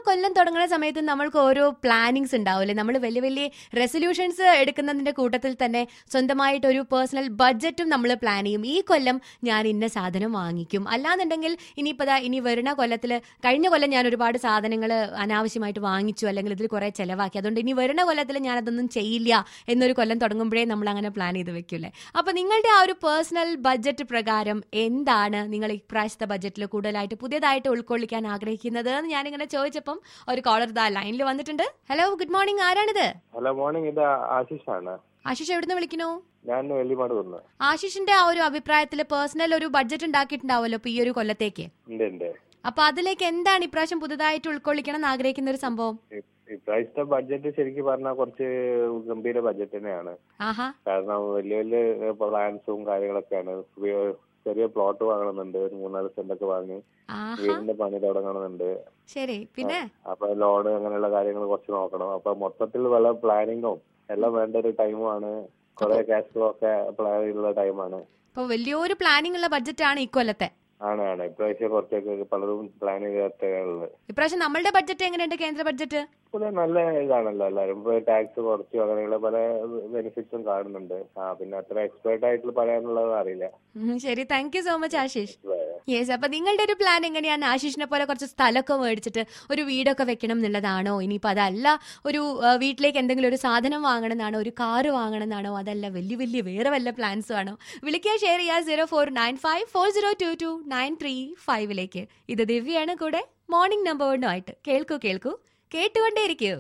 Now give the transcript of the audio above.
കൊല്ലം തുടങ്ങുന്ന സമയത്ത് നമ്മൾക്ക് ഓരോ പ്ലാനിങ്സ് ഉണ്ടാവില്ലേ നമ്മൾ വലിയ വലിയ റെസൊല്യൂഷൻസ് എടുക്കുന്നതിന്റെ കൂട്ടത്തിൽ തന്നെ സ്വന്തമായിട്ട് ഒരു പേഴ്സണൽ ബഡ്ജറ്റും നമ്മൾ പ്ലാൻ ചെയ്യും ഈ കൊല്ലം ഞാൻ ഇന്ന സാധനം വാങ്ങിക്കും അല്ലാന്നുണ്ടെങ്കിൽ ഇനിയിപ്പോ ദാ ഇനി വരുന്ന കൊല്ലത്തിൽ കഴിഞ്ഞ കൊല്ലം ഞാൻ ഒരുപാട് സാധനങ്ങൾ അനാവശ്യമായിട്ട് വാങ്ങിച്ചു അല്ലെങ്കിൽ ഇതിൽ കുറെ ചെലവാക്കി അതുകൊണ്ട് ഇനി വരുന്ന കൊല്ലത്തിൽ ഞാൻ അതൊന്നും ചെയ്യില്ല എന്നൊരു കൊല്ലം തുടങ്ങുമ്പോഴേ നമ്മൾ അങ്ങനെ പ്ലാൻ ചെയ്ത് വെക്കൂലേ അപ്പൊ നിങ്ങളുടെ ആ ഒരു പേഴ്സണൽ ബഡ്ജറ്റ് പ്രകാരം എന്താണ് നിങ്ങൾ ഇപ്രാവശ്യത്തെ ബഡ്ജറ്റിൽ കൂടുതലായിട്ട് പുതിയതായിട്ട് ഉൾക്കൊള്ളിക്കാൻ ആഗ്രഹിക്കുന്നത് എന്ന് ഞാനിങ്ങനെ ചോദിച്ചപ്പം ഒരു കോളർ ദാ ലൈനിൽ വന്നിട്ടുണ്ട് ഹലോ ഗുഡ് മോർണിംഗ് ആരാണിത് ഹലോ മോർണിംഗ് ഇത് ആശിഷാണ് ആശിഷ് എവിടുന്ന് വിളിക്കണു ഞാൻ വെള്ളിമാട് വന്ന് ആശിഷിന്റെ ആ ഒരു അഭിപ്രായത്തിൽ പേഴ്സണൽ ഒരു ബഡ്ജറ്റ് ഉണ്ടാക്കിയിട്ടുണ്ടാവുമല്ലോ ഇപ്പൊ ഈ ഒരു കൊല്ലത്തേക്ക് ഉണ്ട് ഉണ്ട് അപ്പൊ അതിലേക്ക് എന്താണ് ഇപ്രാവശ്യം പുതുതായിട്ട് ഉൾക്കൊള്ളിക്കണം എന്ന് ആഗ്രഹിക്കുന്ന ഒരു സംഭവം ഈ- ഇപ്രാവശ്യത്തെ ബഡ്ജറ്റ് ശരിക്കും പറഞ്ഞാൽ കുറച്ച് ഗംഭീര ബഡ്ജറ്റ് തന്നെയാണ് ആഹാ കാരണം വലിയ വലിയ പ്ലാൻസും കാര്യങ്ങളൊക്കെയാണ് ഉപയോ- ചെറിയ പ്ലോട്ട് വാങ്ങണമെന്നുണ്ട് ഒരു മൂന്നാല് സെന്റ് ഒക്കെ വാങ്ങി ആഹാ വീടിന്റെ പണി തുടങ്ങണമെന്നുണ്ട് ശരി പിന്നെ അപ്പൊ ലോണ് അങ്ങനെയുള്ള കാര്യങ്ങൾ കുറച്ച് നോക്കണം അപ്പൊ മൊത്തത്തിൽ വല്ല പ്ലാനിങ്ങും എല്ലാം വേണ്ട ഒരു ടൈമാണ് കുറെ ക്യാഷ് ഫ്ലോ ഒക്കെ പ്ലാൻ ചെയ്തുള്ള ടൈമാണ് ഇപ്പൊ വലിയൊരു പ്ലാനിംഗ് ഉള്ള ബഡ്ജറ്റ് ആണ് ഇക്കൊല്ലത്തെ ആണ് ആണ് ഇപ്രാവശ്യം കുറച്ചൊക്കെ പലരും പ്ലാൻ ചെയ്യാത്തുള്ളത് ഇപ്രാവശ്യം നമ്മളുടെ ബഡ്ജറ്റ് എങ്ങനെയുണ്ട് കേന്ദ്ര ബഡ്ജറ്റ് ഇവിടെ നല്ല ഇതാണല്ലോ എല്ലാരും ഇപ്പൊ ടാക്സ് കുറച്ചു അങ്ങനെയുള്ള പല ബെനിഫിറ്റ്സും കാണുന്നുണ്ട് ആ പിന്നെ അത്ര എക്സ്പേർട്ട് ആയിട്ട് പറയാനുള്ളത് അറിയില്ല ഉം, ശരി thank you so much Ashish yes അപ്പൊ നിങ്ങളുടെ ഒരു പ്ലാൻ എങ്ങനെയാണ് ആശിഷിനെ പോലെ കുറച്ച് സ്ഥലമൊക്കെ മേടിച്ചിട്ട് ഒരു വീടൊക്കെ വെക്കണം എന്നുള്ളതാണോ ഇനിയിപ്പോ അതല്ല ഒരു ആ, വീട്ടിലേക്ക് എന്തെങ്കിലും ഒരു സാധനം വാങ്ങണം എന്നാണോ ഒരു കാറ് വാങ്ങണം എന്നാണോ അതല്ല വലിയ വലിയ വേറെ വല്ല പ്ലാൻസും ആണോ വിളിക്കുക ഷെയർ ചെയ്യുക zero four nine five four zero two two nine three ഫൈവിലേക്ക് ഇത് ദിവ്യയാണ് കൂടെ മോർണിംഗ് നമ്പർ വണ്ണുമായിട്ട് കേൾക്കൂ കേൾക്കൂ കേട്ടുകൊണ്ടേയിരിക്കൂ